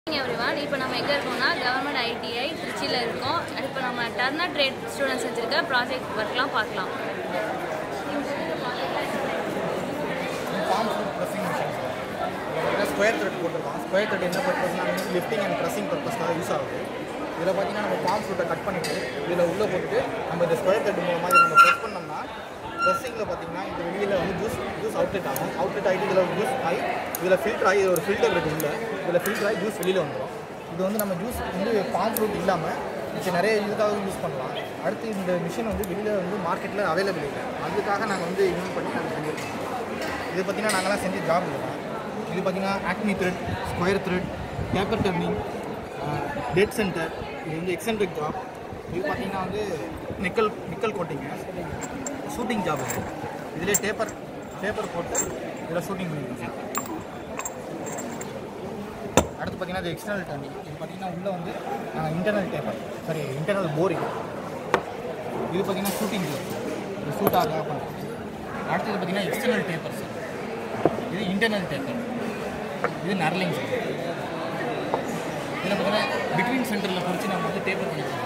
Everyone இப்போ நம்ம எங்கே இருக்கோம்னா கவர்மெண்ட் ஐடிஐ திருச்சியில் இருக்கோம் இப்போ நம்ம டர்னர் ட்ரேட் ஸ்டூடெண்ட்ஸ் வச்சுருக்க ப்ராஜெக்ட் ஒர்க்லாம் பார்க்கலாம் ஃபார்ம் ஃபுட் ப்ரெஸ்ஸிங் மிஷின் இதில் ஸ்கொயர் த்ரெட் போட்டிருக்கோம் ஸ்கொயர் த்ரெட் என்ன பர்பஸ்னா லிஃப்டிங் அண்ட் ப்ரெஸ்ஸிங் பர்பஸ்க்காக யூஸ் ஆகுது இதில் பார்த்தீங்கன்னா நம்ம ஃபார்ம் ஃபுட்டை கட் பண்ணிவிட்டு இதில் உள்ளே போட்டுட்டு நம்ம இந்த ஸ்கொயர் த்ரெட் மூலமாக இதை நம்ம ப்ரெஸ் பண்ணோம்னா ப்ரெஸ்ஸிங்கில் பார்த்தீங்கன்னா இந்த வெளியில் வந்து ஜூஸ் ஜூஸ் அவுட்லெட் ஆகும் அவுட்லெட் ஆகிட்டு இதில் ஜூஸ் ஆகி இதில் ஃபில்டர் ஆகி இது ஒரு ஃபில்டர் இருக்குது உள்ள இதில் ஃபில்டர் ஆகி ஜூஸ் வெளியில் வந்துடும் இது வந்து நம்ம ஜூஸ் வந்து ஃபார்ம் ஃப்ரூட் இல்லாமல் மிச்சம் நிறைய இதுக்காக யூஸ் பண்ணலாம் அடுத்து இந்த மிஷின் வந்து வெளியில் வந்து மார்க்கெட்டில் அவைலபிள் இல்லை அதுக்காக நாங்கள் வந்து இன்வென்ட் பண்ணி நாங்கள் செஞ்சுருக்கோம் இது பார்த்தீங்கன்னா நாங்களாம் செஞ்ச ஜாப் இல்லை இது பார்த்தீங்கன்னா ஆக்னி thread square thread paper turning dead centre இது வந்து எக்ஸென்ட்ரிக் ஜாப் இது பார்த்தீங்கன்னா வந்து நிக்கல் நிக்கல் கோட்டிங்கு ஷூட்டிங் ஜாப் இது இதிலே பேப்பர் பேப்பர் போட்டு இதில் ஷூட்டிங் பண்ணியிருக்கோம் அடுத்து பார்த்தீங்கன்னா இது எக்ஸ்டர்னல் டர்னிங் இது பார்த்தீங்கன்னா உள்ளே வந்து internal paper sorry internal boring இது பார்த்தீங்கன்னா ஷூட்டிங் ஜாப் இது ஷூட் ஆக பண்ணுறது அடுத்தது பார்த்தீங்கன்னா எக்ஸ்டர்னல் பேப்பர்ஸ் இது இன்டர்னல் பேப்பர் இது நர்லிங் சார் இதில் பார்த்தீங்கன்னா பிட்வீன் சென்டரில் குறித்து நம்ம வந்து பேப்பர் பண்ணிக்கலாம்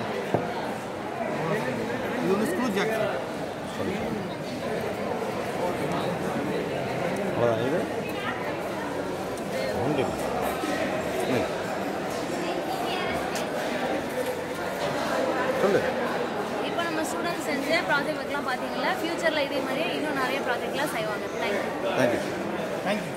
இது வந்து ஸ்க்ரூ ஜாக் சார் அவ்வளோதான் இது உண்டு ம். சொல்லு இப்போ நம்ம ஸ்டூடெண்ட்ஸ் செஞ்ச ப்ராஜெக்ட் ஒர்க்லாம் பார்த்தீங்களா ஃப்யூச்சரில் இதே மாதிரியே இன்னும் நிறைய ப்ராஜெக்ட்லாம் செய்வாங்க தேங்க்யூ தேங்க்யூ தேங்க்யூ